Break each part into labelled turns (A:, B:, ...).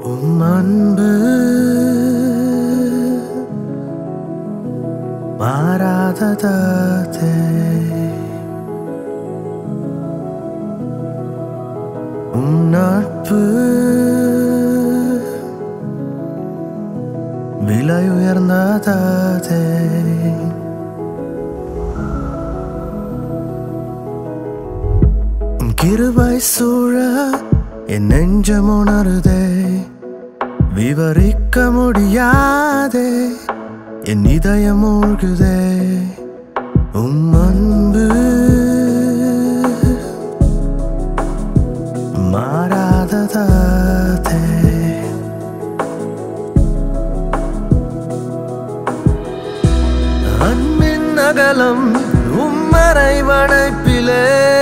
A: உம் அன்பு மாறாததே உம் நட்பு விலை உயர்ந்ததே உம் கிருபை சூழ என் நெஞ்சம் உணருதே விவரிக்க முடியாதே என் இதயம் மூழ்குதே உம் அன்பு மாறாததே அன்பின் அகலம் உம்மறை வளைப்பிலே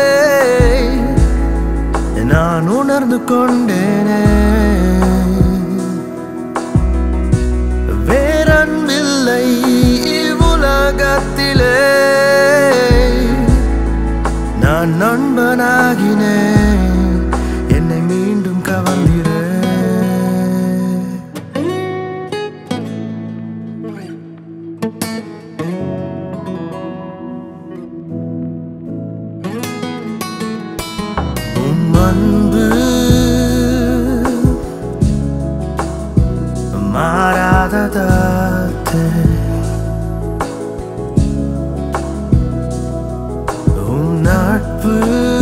A: நான் உணர்ந்து கொண்டேனே வேறன்பில்லை இவ்வுலகத்திலே நான் நண்பனாகினேன் என்னை மீண்டும் கவர்ந்திரே உம் அன்பு மாறாததே உம் நட்பு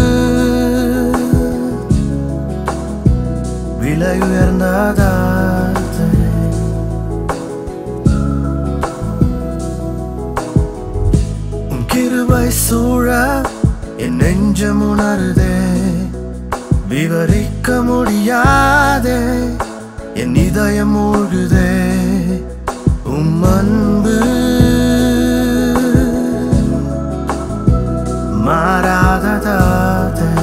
A: விலை உயர்ந்ததே உம் கிருபை சூழ என் நெஞ்சம் உணருதே விவரிக்க முடியாதே என் இதயம் மூழ்குதே உம் அன்பு மாறாததே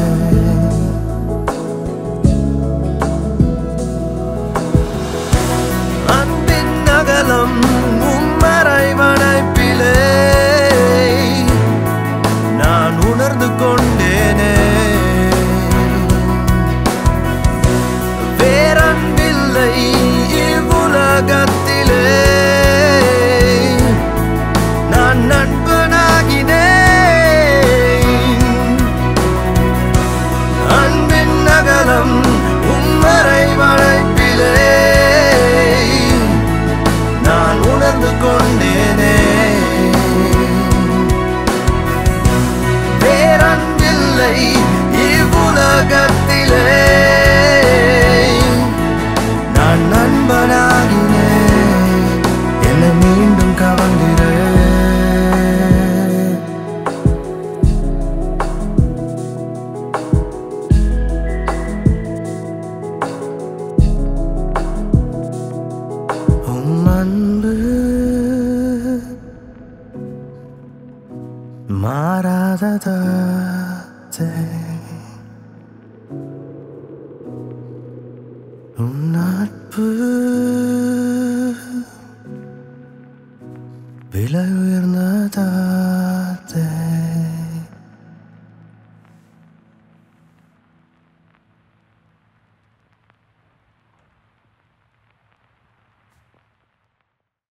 A: அன்பின் அகலம் உம்மறை வளைப்பிலே நான் உணர்ந்து கொண்டேனே வேறன்பில்லை இவ்வுலகத்திலே நான் நண்பனாகினேன் அன்பின் நகரம் உம்மறை வளைப்பிலே நான் உணர்ந்து கொண்டேனே வேறன்பில்லை இவ்வுலகத்திலே நான் நண்பனாகினேன் என்னை மீண்டும் கவர்ந்திரே உம் அன்பு மாறாததே உம் நட்பு விலை உயர்ந்ததா